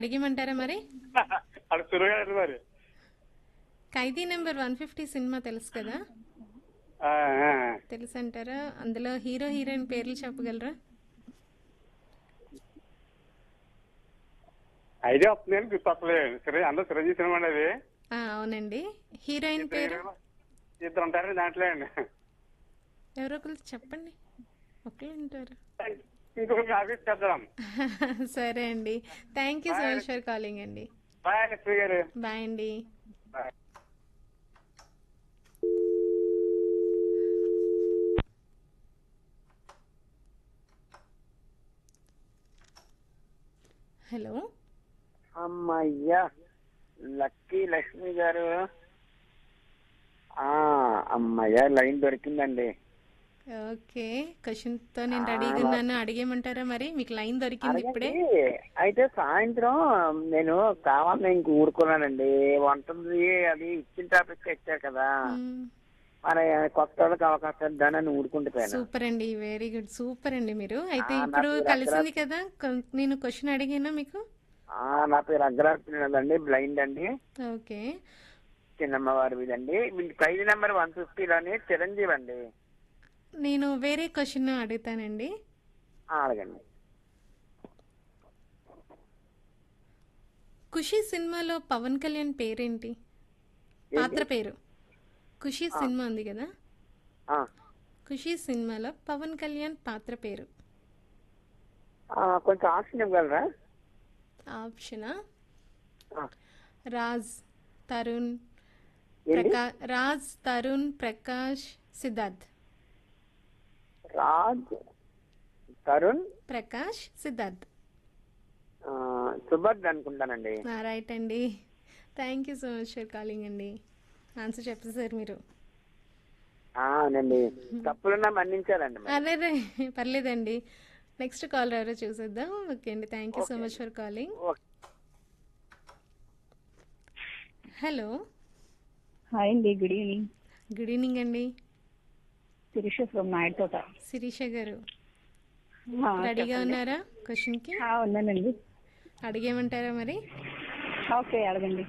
అడిగమంటారా మరి అది సురగారు మరి ఖైదీ నెంబర్ వన్ ఫిఫ్టీ సినిమా తెలుసు కదా ఆ, ఆ. తెలుసు అంటారా అందులో హీరో హీరోయిన్ పేర్లు చెప్పగలరా ఐడియా వస్తుంది అని గుర్తొస్తలేదు సరే అందరూ చిరంజీవి సినిమా అండి అది ఆ, అవునండి హీరోయిన్ పేరు ఇద్దరు ఉంటారు దాంట్లో అండి ఎవరో ఒకరు చెప్పండి ఒకరు ఉంటారు ఇంకొకరికి ఆఫీస్ చేద్దాం సరే అండి thank you so much for calling అండి బాయ్ లక్ష్మి గారు బాయ్ అండి బాయ్ హలో అమ్మయ్యా లక్కీ లక్ష్మి గారు ఆ అమ్మయ్యా లైన్ దొరికిందండి ఓకే క్వశ్చన్ తో నేను రెడీగా ఉన్నాను అడిగేయమంటారా మరి మీకు లైన్ దొరికింది ఇప్పుడే అడగండి. అయితే సాయంత్రం నేను కావాలని ఇంక ఊరుకున్నానండి వంటది అది ఇచ్చిన టాపిక్ ఇచ్చారు కదా మ్మ్. మరి కొత్త వాళ్ళకి అవకాశం ఇద్దానని ఊరుకుంటుపోయాను సూపర్ అండి వెరీ గుడ్ సూపర్ అండి మీరు అయితే ఆ, ఇప్పుడు నాకు కలిసింది కదా కొ- నేను క్వశ్చన్ అడిగానా మీకు ఆ, నా పేరు అగ్రహారండి బ్లైండ్ అండి ఓకే చిన్నమ్మ వారి అండి ఖైదీ నెంబర్ వన్ ఫిఫ్టీలోని చిరంజీవి అండి నేను వేరే క్వశ్చన్ అడుగుతానండి ఆ, అడగండి ఖుషి సినిమాలో పవన్ కళ్యాణ్ పేరేంటి పాత్ర పేరు ఖుషి సినిమా ఉంది కదా ఆ, ఖుషి సినిమాలో పవన్ కళ్యాణ్ పాత్ర పేరు ఆ, కొంచెం ఆప్షన్ ఇవ్వగలరా ఆప్షనా ఆ, రాజ్ తరుణ్ ఏంటి? ప్రకా రాజ్ తరుణ్ ప్రకాష్ సిద్ధార్థ్ రాజ్ తరుణ్ ప్రకాష్ సిద్ధార్థ్ ఆ, సుభద్ అనుకుంటానండి రైట్ అండి thank you so much for calling అండి ఆన్సర్ చెప్పేసారు మీరు ఆ, అవునండి తప్పులున్నా మన్నించాలండి మరి. అదే రే పర్లేదండి నెక్స్ట్ కాల్ ఎవరో చూసేద్దాం ఓకే అండి thank you so much for calling okay. Hello hi అండి గుడ్ ఈవినింగ్ గుడ్ ఈవినింగ్ అండి శిరీష ఫ్రమ్ నాయుడు తోట శిరీష గారు ఆ, రెడీగా చెప్పండి. ఉన్నారా క్వశ్చన్కి ఆ, ఉన్నానండి అడిగేమంటారా మరి ఓకే అడగండి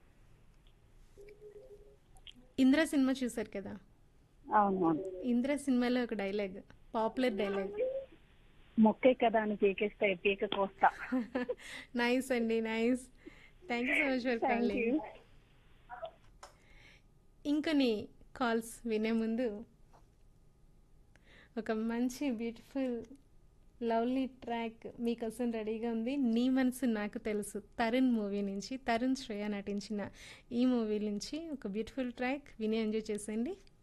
ఇంద్ర సినిమా చూసారు కదా అవును అవును ఇంద్ర సినిమాలో ఒక డైలాగ్ పాపులర్ డైలాగ్ మొక్కే కదా అని పీకేస్తే పీక కోస్తా నైస్ అండి nice thank you so much for thank calling you ఇంకొన్ని కాల్స్ వినే ముందు ఒక మంచి బ్యూటిఫుల్ లవ్లీ ట్రాక్ మీకోసం రెడీగా ఉంది నీ మనసు నాకు తెలుసు తరుణ్ మూవీ నుంచి తరుణ్ శ్రేయ నటించిన ఈ మూవీ నుంచి ఒక బ్యూటిఫుల్ ట్రాక్ విని ఎంజాయ్ చేసేయండి